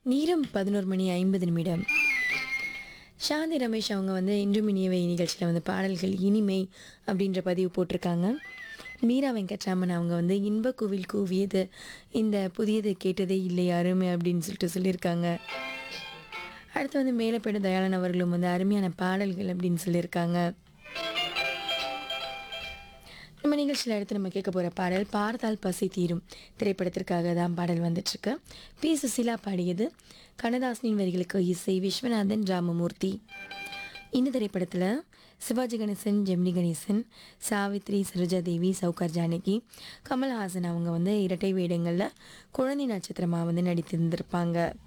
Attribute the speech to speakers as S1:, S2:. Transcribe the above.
S1: நேரம் பதினோரு மணி ஐம்பது நிமிடம் சாந்தி ரமேஷ் அவங்க வந்து இன்றும் இனியவை நிகழ்ச்சியில் வந்து பாடல்கள் இனிமை அப்படின்ற பதிவு போட்டிருக்காங்க மீரா வெங்கட்ராமன் அவங்க வந்து இன்ப கோவில் கூவியது இந்த புதியது கேட்டதே இல்லை அருமை அப்படின்னு சொல்லிட்டு சொல்லியிருக்காங்க அடுத்து வந்து மேலப்பேடு தயாளன் அவர்களும் வந்து அருமையான பாடல்கள் அப்படின்னு சொல்லியிருக்காங்க நம்ம நிகழ்ச்சியில் அடுத்து நம்ம கேட்க போகிற பாடல் பார்த்தால் பசி தீரும் திரைப்படத்திற்காக தான் பாடல் வந்துட்டுருக்கு பி சுசிலா பாடியது கண்ணதாசனின் வரிகளுக்கு இசை விஸ்வநாதன் ராமமூர்த்தி இந்த திரைப்படத்தில் சிவாஜி கணேசன் ஜெமினி கணேசன் சாவித்ரி சரோஜா தேவி சௌகர் ஜானகி கமல்ஹாசன் அவங்க வந்து இரட்டை வேடங்களில் குழந்தை நட்சத்திரமாக வந்து நடித்திருந்திருப்பாங்க